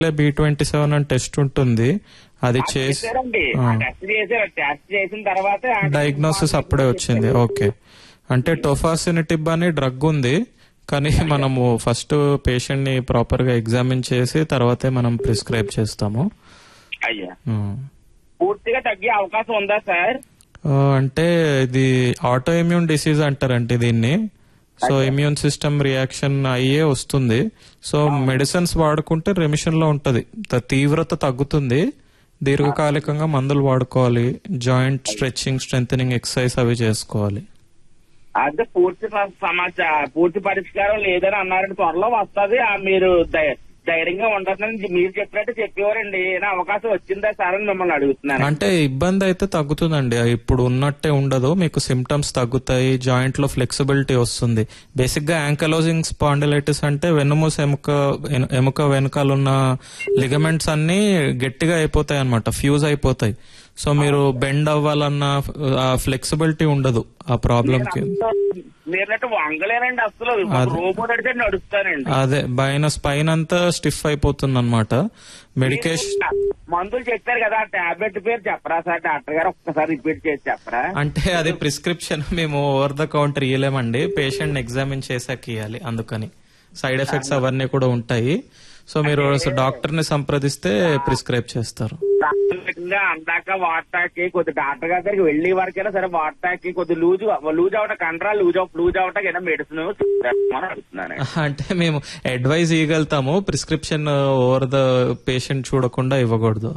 B twenty seven అని test ఉంటుంది అది చేసి చేశారండి ఆ. టెస్ట్ చేశారు టెస్ట్ చేసిన తర్వాత డయాగ్నోసిస్ అప్పుడే వచ్చింది ఓకే అంటే టొఫాసినిటిబ్ అని డ్రగ్ ఉంది కానీ మనము ఫస్ట్ పేషెంట్ ని ప్రాపర్ గా ఎగ్జామిన్ చేసి తర్వాతే మనం ప్రిస్క్రైబ్ చేస్తాము అయ్యా ఉమ్. పూర్తిగా తగ్గే అవకాశం ఉందా సార్ ఆ, అంటే ఇది ఆటో ఇమ్యూన్ డిసీజ్ అంటారండి దీన్ని సో ఇమ్యూన్ సిస్టమ్ రియాక్షన్ అయ్యే వస్తుంది సో మెడిసిన్స్ వాడుకుంటే రెమిషన్ లో ఉంటది త- తీవ్రత తగ్గుతుంది దీర్ఘకాలికంగా మందులు వాడుకోవాలి జాయింట్ స్ట్రెచ్చింగ్ స్ట్రెంగ్ ఎక్సర్సైజ్ అవి చేసుకోవాలి అదే పూర్తి స- సమాచారం పూర్తి పరిష్కారం లేదని అన్నారండి త్వరలో వస్తుంది మీరు ధై- ధైర్యంగా ఉండదని మీరు చెప్పినట్టు చెప్పేవారండి ఏదైనా అవకాశం వచ్చిందా సార్ అని మిమ్మల్ని అడుగుతున్నాను అంటే ఇబ్బంది అయితే తగ్గుతుందండి ఇప్పుడు ఉన్నట్టే ఉండదు మీకు సిమ్టమ్స్ తగ్గుతాయి జాయింట్ లో ఫ్లెక్సిబిలిటీ వస్తుంది బేసిక్ గా యాంకలోజింగ్ స్పాండిలైటిస్ అంటే వెన్నుమూస ఎముక ఎను- ఎముక వెనకాల ఉన్న లిగమెంట్స్ అన్ని గట్టిగా అయిపోతాయి అనమాట ఫ్యూజ్ అయిపోతాయి సో మీరు బెండ్ అవ్వాలన్న ఆ ఫ్లెక్సిబిలిటీ ఉండదు ఆ ప్రాబ్లం కి మీరన్నట్టు వంగలేనండి అసలు రోబోట్ అడితే నడుస్తానండి అదే పైన స్పైన్ అంతా స్టిఫ్ అయిపోతుంది అనమాట మెడికేషన్ మందులు చెప్పారు కదా ఆ టాబ్లెట్ పేరు చెప్పరా సార్ డాక్టర్ గారు ఒక్కసారి రిపీట్ చేసి చెప్పరా అంటే అది ప్రిస్క్రిప్షన్ మేము ఓవర్ ద కౌంటర్ ఇయ్యలేమండి పేషెంట్ ఎగ్జామిన్ చేసాక ఇవ్వాలి అందుకని సైడ్ ఎఫెక్ట్స్ అవన్నీ కూడా ఉంటాయి సో మీరు డాక్టర్ ని సంప్రదిస్తే ప్రిస్క్రైబ్ చేస్తారు ప్రాథమికంగా అందాక వాటాకి కొద్ది డాక్టర్ గారి దగ్గరికి వెళ్ళే వరకైనా సరే వాటాకి కొద్ది లూజ్ లూజ్ అవట కండరా లూజ్ అవ లూజ్ అవటకి ఏదైనా మెడిసిన్ అని అడుగుతున్నాను అంటే మేము అడ్వైజ్ ఇవ్వగలుగుతాము ప్రిస్క్రిప్షన్ ఓవర్ ద పేషెంట్ చూడకుండా ఇవ్వకూడదు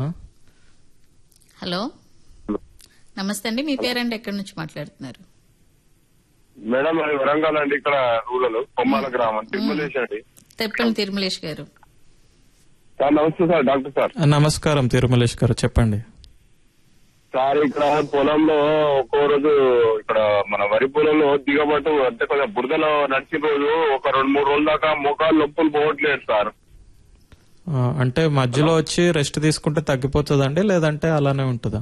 హలో నమస్తే అండి మీ పేరండి ఎక్కడి నుంచి మాట్లాడుతున్నారు మేడం అది వరంగల్ అండి ఇక్కడ రూరల్ కొమ్మాల గ్రామం తిరుమలేశ్ అండి తెప్పని తిరుమలేష్ గారు సార్ నమస్తే సార్ డాక్టర్ సార్ నమస్కారం తిరుమలేష్ గారు చెప్పండి సార్ ఇక్కడ పొలంలో ఒక్కో రోజు ఇక్కడ మన వరి పొలంలో దిగబట్టు అంటే కొంచెం బురదలో నడిచిన రోజు ఒక రెండు మూడు రోజుల దాకా మోకాలు నొప్పులు పోవట్లేదు సార్ ఆ, అంటే మధ్యలో వచ్చి రెస్ట్ తీసుకుంటే తగ్గిపోతుందండి లేదంటే అలానే ఉంటుందా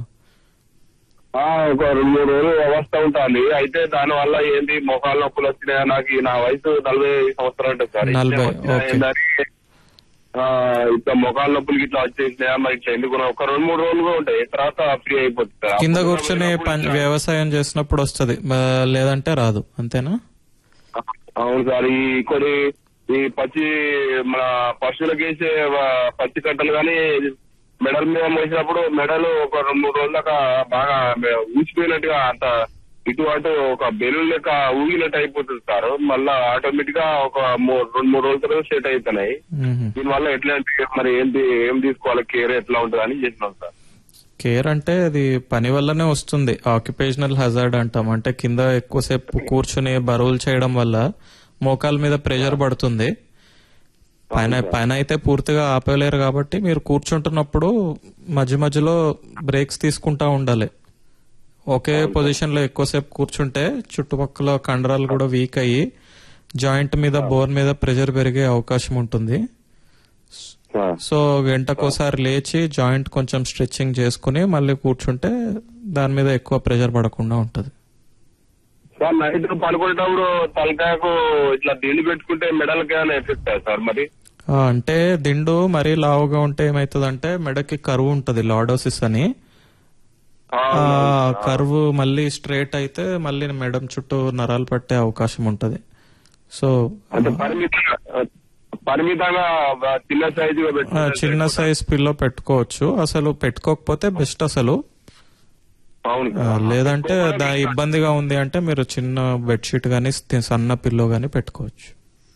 ఆ, ఒక రెండు మూడు రోజులు అవస్థ ఉంటుంది అయితే దాని వల్ల ఏంటి మోకాలు నొప్పులు వచ్చినాయా నాకు ఈ నా వయసు నలభై సంవత్సరాలు సార్ ఇట్లా నలభై, వచ్చినాయా ఓకే. ఏందని, ఆ, ఇట్లా మోకాలు నొప్పులకి ఇట్లా వచ్చేసినాయా మరి ఇట్లా ఎందుకు ఒక రెండు మూడు రోజులు కూడా ఉంటాయి తర్వాత ఫ్రీ అయిపోతుంది సార్. కింద అప్పుడు కూర్చొని పని ఇట్లా- వ్యవసాయం చేసినప్పుడు వస్తుంది లేదంటే రాదు అంతేనా అవును సార్ ఈ కొన్ని ఈ పచ్చి మన పశువులకు వేసే ఆ, పచ్చి కట్టలు కానీ మెడల్ మీద మోసినప్పుడు మెడలు ఒక రెండు మూడు రోజుల దాకా బాగా మె- ఊసిపోయినట్టుగా అంత ఇటు అటు ఒక బెలూన్ లెక్క ఊగినట్టు అయిపోతుంది సార్ మళ్ళా ఆటోమేటిక్ గా ఒక మూ- రెండు మూడు రోజుల తర్వాత సెట్ అవుతున్నాయి మ్మ్. దీనివల్ల ఎట్లా అంటే మరి ఏంటి ఏం తీసుకోవాలి కేర్ ఎట్లా ఉంటుంది అని చేసినాం సార్ కేర్ అంటే అది పని వల్లనే వస్తుంది ఆక్యుపేషనల్ హజార్డ్ అంటాం అంటే కింద ఎక్కువసేపు కూర్చుని బరువులు చేయడం వల్ల మోకాల మీద ప్రెషర్ పడుతుంది పైన పైన అయితే పూర్తిగా ఆపలేరు కాబట్టి మీరు కూర్చుంటున్నప్పుడు మధ్య మధ్యలో బ్రేక్స్ తీసుకుంటా ఉండాలి ఒకే పొజిషన్ లో ఎక్కువసేపు కూర్చుంటే చుట్టుపక్కల కండరాలు కూడా వీక్ అయ్యి జాయింట్ మీద బోన్ మీద ప్రెషర్ పెరిగే అవకాశం ఉంటుంది సార్ సో గంటకోసారి లేచి జాయింట్ కొంచెం స్ట్రెచ్చింగ్ చేసుకుని మళ్ళీ కూర్చుంటే దాని మీద ఎక్కువ ప్రెషర్ పడకుండా ఉంటది సార్ నైట్ పడుకునేటప్పుడు తలకాయకు ఇట్లా దీన్ని పెట్టుకుంటే మెడలకి ఏమైనా ఎఫెక్ట్ సార్ మరి ఆ, అంటే దిండు మరీ లావుగా ఉంటే ఏమైతుందంటే మెడకి కరువు ఉంటది లాడోసిస్ అని ఆ, ఆ కర్వ్ మళ్ళీ స్ట్రేట్ అయితే మళ్ళీ మెడం చుట్టూ నరాలు పట్టే అవకాశం ఉంటది సో అంటే పరిమితంగా పరిమితంగా చిన్న సైజుగా ఆ, పెట్టుకుంటే చిన్న సైజ్ పిల్లో పెట్టుకోవచ్చు అసలు పెట్టుకోకపోతే బెస్ట్ అసలు అవును ఆ, లేదంటే దా ఇబ్బందిగా ఉంది అంటే మీరు చిన్న బెడ్షీట్ గానీ స్థి- సన్న పిల్లో గానీ పెట్టుకోవచ్చు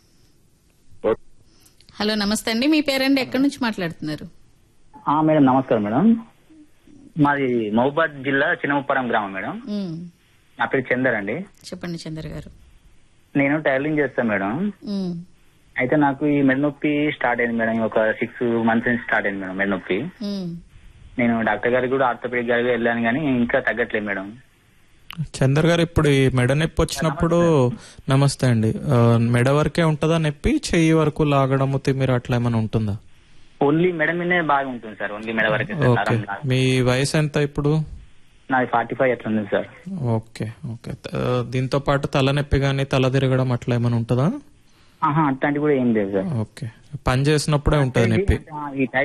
హలో నమస్తే అండి మీ పేరండి ఎక్కడి నుంచి మాట్లాడుతున్నారు ఆ, మేడం నమస్కారం మేడం మాది మహబూబాద్ జిల్లా చిన్నముప్పరం గ్రామం మేడం ఉమ్, నా పేరు చందర్ అండి చెప్పండి చంద్ర గారు నేను టైలరింగ్ చేస్తాను మేడం ఉమ్, అయితే నాకు ఈ మెడ నొప్పి స్టార్ట్ అయింది మేడం ఒక సిక్స్ మంత్స్ నుంచి స్టార్ట్ అయింది మేడం మెడ నొప్పి ఉమ్. నేను డాక్టర్ గారికి కూడా ఆర్థోపెడిక్ గారికి వెళ్ళాను కానీ ఇంకా తగ్గట్లేదు మేడం చందర్ గారు ఇప్పుడు ఈ మెడ నొప్పి వచ్చినప్పుడు నమస్తే అండి ఆ, మెడ వరకే ఉంటుందా నొప్పి చెయ్యి వరకు లాగడము తిమ్మిరి అట్లా ఏమైనా ఉంటుందా ఓన్లీ మెడ మీదనే బాగా ఉంటుంది సార్ ఓన్లీ మెడ వరకే సార్ ఓకే నరం కాదు. మీ వయసు ఎంత ఇప్పుడు నాది ఫార్టీ ఫైవ్ ఎట్లా ఉంది సార్ ఓకే ఓకే ఆ, దీంతో పాటు తలనొప్పి కానీ తల తిరగడం అట్లా ఏమైనా ఉంటుందా ఆహా అట్లాంటివి కూడా ఏం లేదు సార్ ఓకే పని చేసినప్పుడే ఉంటుంది నొప్పి ఈ